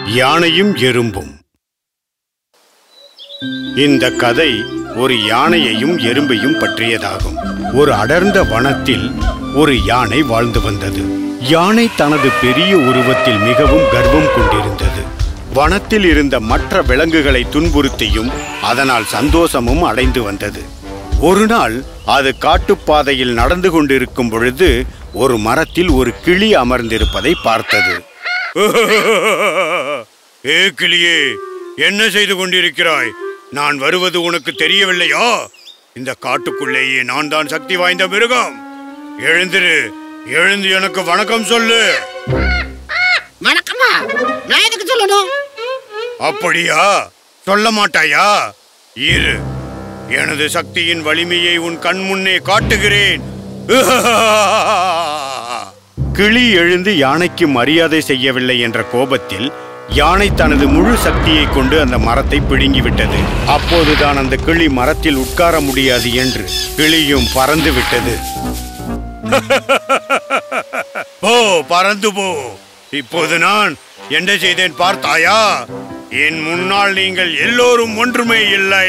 யானையும் எறும்பும் இந்த கதை ஒரு யானையையும் எறும்பையும் பற்றியதாகும் ஒரு அடர்ந்த வனத்தில் ஒரு யானை வாழ்ந்து வந்தது யானை தனது பெரிய உருவத்தில் மிகவும் கர்வம் கொண்டிருந்தது வனத்தில் இருந்த மற்ற விலங்குகளை துன்புறுத்தியும் அதனால் சந்தோஷமும் அடைந்து வந்தது ஒரு நாள் அது காட்டுப்பாதையில் நடந்து கொண்டிருக்கும் பொழுது ஒரு மரத்தில் ஒரு கிளி அமர்ந்திருப்பதை பார்த்தது ஏ கிளியே என்ன செய்து கொண்டிருக்கிறாய் நான் வருவது உனக்கு தெரியவில்லையா இந்த காட்டுக்குள்ளேயே நான் தான் சக்தி வாய்ந்த மிருகம் எழுந்திரு எழுந்து எனக்கு வணக்கம் சொல்லு வணக்கம்மா நான் எதுக்கு சொல்லணும் அப்படியா சொல்ல மாட்டாயா இரு எனது சக்தியின் வலிமையை உன் கண் முன்னே காட்டுகிறேன் கிளி எழுந்து யானைக்கு மரியாதை செய்யவில்லை என்ற கோபத்தில் யானை தனது முழு சக்தியை கொண்டு அந்த மரத்தை பிடுங்கிவிட்டது அப்போதுதான் அந்த கிளி மரத்தில் உட்கார முடியாது என்று கிளியும் பறந்து விட்டது போ பறந்து போ இப்போது நான் என்ன செய்தேன் பார்த்தாயா என் முன்னால் நீங்கள் எல்லோரும் ஒன்றுமே இல்லை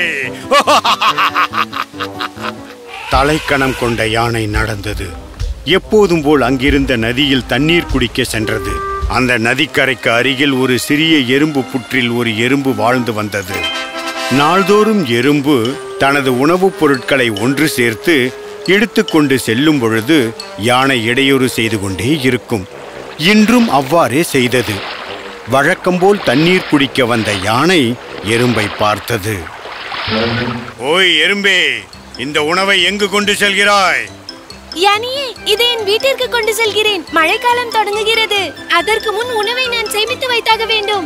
தலைக்கணம் கொண்ட யானை நடந்தது எப்போதும் போல் அங்கிருந்த நதியில் தண்ணீர் குடிக்க சென்றது அந்த நதிக்கரைக்கு அருகில் ஒரு சிறிய எறும்பு புற்றில் ஒரு எறும்பு வாழ்ந்து வந்தது நாள்தோறும் எறும்பு தனது உணவுப் பொருட்களை ஒன்று சேர்த்து எடுத்துக்கொண்டு செல்லும் பொழுது யானை இடையூறு செய்து கொண்டே இருக்கும் இன்றும் அவ்வாறே செய்தது வழக்கம்போல் தண்ணீர் குடிக்க வந்த யானை எறும்பை பார்த்தது ஓய் எறும்பே இந்த உணவை எங்கு கொண்டு செல்கிறாய் யானியே இதை என் வீட்டிற்கு கொண்டு செல்கிறேன் மழைக்காலம் தொடங்குகிறது அதற்கு முன் உணவை நான் சேமித்து வைத்தாக வேண்டும்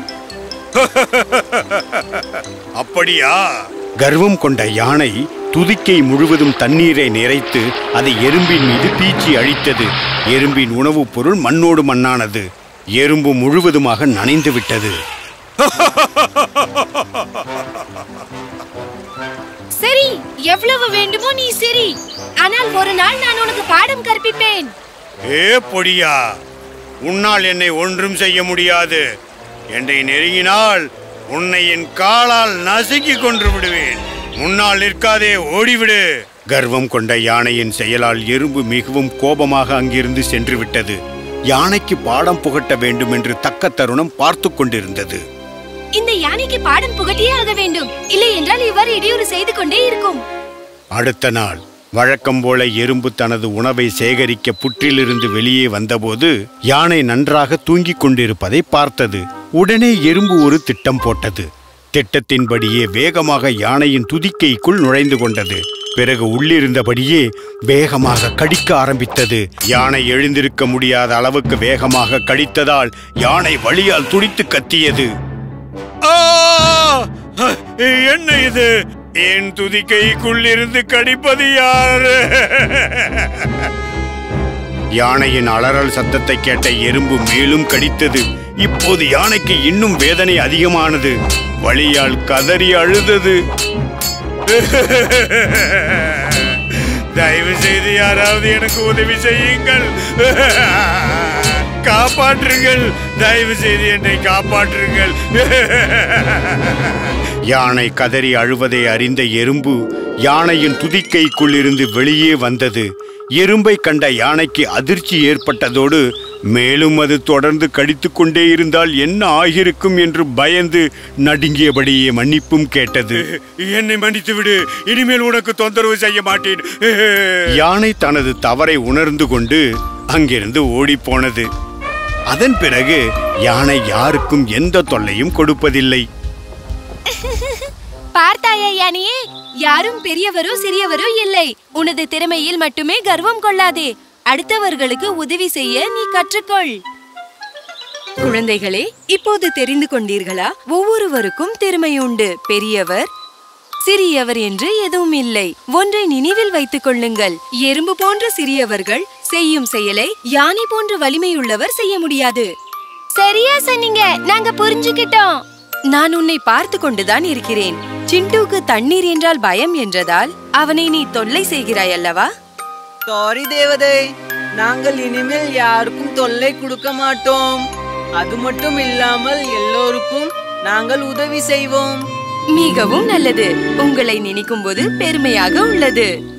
அப்படியா கர்வம் கொண்ட யானை துதிக்கை முழுவதும் தண்ணீரை நிறைத்து அதை எறும்பின் மீது பீச்சி அழித்தது எறும்பின் உணவுப் பொருள் மண்ணோடு மண்ணானது எறும்பு முழுவதுமாக நனைந்து விட்டது சரி எவ்வளவு வேண்டுமோ நீ சரி ஆனால் ஒரு நாள் நான் உனக்கு பாடம் கற்பிப்பேன் ஏ பொடியா உன்னால் என்னை ஒன்றும் செய்ய முடியாது என்னை நெருங்கினால் உன்னை என் காலால் நசுக்கி கொன்று விடுவேன் முன்னால் நிற்காதே ஓடிவிடு கர்வம் கொண்ட யானையின் செயலால் எறும்பு மிகவும் கோபமாக அங்கிருந்து சென்று விட்டது யானைக்கு பாடம் புகட்ட வேண்டும் என்று தக்க தருணம் பார்த்து கொண்டிருந்தது இந்த யானைக்கு பாடம் புகட்டியே ஆக வேண்டும் இல்லை என்றால் இவ்வாறு இடையூறு செய்து கொண்டே இருக்கும் அடுத்த நாள் வழக்கம் போல எறும்பு தனது உணவை சேகரிக்க புற்றிலிருந்து வெளியே வந்தபோது யானை நன்றாக தூங்கிக் கொண்டிருப்பதை பார்த்தது உடனே எறும்பு ஒரு திட்டம் போட்டது திட்டத்தின்படியே வேகமாக யானையின் துதிக்கைக்குள் நுழைந்து கொண்டது பிறகு உள்ளிருந்தபடியே வேகமாக கடிக்க ஆரம்பித்தது யானை எழுந்திருக்க முடியாத அளவுக்கு வேகமாக கடித்ததால் யானை வழியால் துடித்து கத்தியது ஆ! என்ன இது என் துதிக்கைக்குள் இருந்து கடிப்பது யாரு யானையின் அலறல் சத்தத்தை கேட்ட எறும்பு மேலும் கடித்தது இப்போது யானைக்கு இன்னும் வேதனை அதிகமானது வழியால் கதறி அழுதது தயவு செய்து யாராவது எனக்கு உதவி செய்யுங்கள் காப்பாற்றுங்கள் தயவு செய்து என்னை காப்பாற்றுங்கள் யானை கதறி அழுவதை அறிந்த எறும்பு யானையின் துதிக்கைக்குள் இருந்து வெளியே வந்தது எறும்பை கண்ட யானைக்கு அதிர்ச்சி ஏற்பட்டதோடு மேலும் அது தொடர்ந்து கடித்துக் கொண்டே இருந்தால் என்ன ஆகியிருக்கும் என்று பயந்து நடுங்கியபடியே மன்னிப்பும் கேட்டது என்னை மன்னித்து விடு இனிமேல் உனக்கு தொந்தரவு செய்ய மாட்டேன் யானை தனது தவறை உணர்ந்து கொண்டு அங்கிருந்து ஓடிப் போனது அதன் பிறகு யானை யாருக்கும் எந்த தொல்லையும் கொடுப்பதில்லை பார்த்தாயா யானியே யாரும் பெரியவரோ சிறியவரோ இல்லை உனது திறமையில் மட்டுமே கர்வம் கொள்ளாதே அடுத்தவர்களுக்கு உதவி செய்ய நீ கற்றுக்கொள் குழந்தைகளே இப்போது தெரிந்து கொண்டீர்களா ஒவ்வொருவருக்கும் திறமை உண்டு பெரியவர் சிறியவர் என்று எதுவும் இல்லை ஒன்றை நினைவில் வைத்துக் கொள்ளுங்கள் எறும்பு போன்ற சிறியவர்கள் செய்யும் செயலை யானை போன்ற வலிமையுள்ளவர் செய்ய முடியாது சரியா சொன்னீங்க நாங்க புரிஞ்சுக்கிட்டோம் நான் உன்னை பார்த்து கொண்டுதான் இருக்கிறேன் சிண்டுவுக்கு தண்ணீர் என்றால் பயம் என்றதால் அவனை நீ தொல்லை செய்கிறாய் அல்லவா சாரி தேவதை நாங்கள் இனிமேல் யாருக்கும் தொல்லை கொடுக்க மாட்டோம் அது மட்டும் இல்லாமல் எல்லோருக்கும் நாங்கள் உதவி செய்வோம் மிகவும் நல்லது உங்களை நினைக்கும் போது பெருமையாக உள்ளது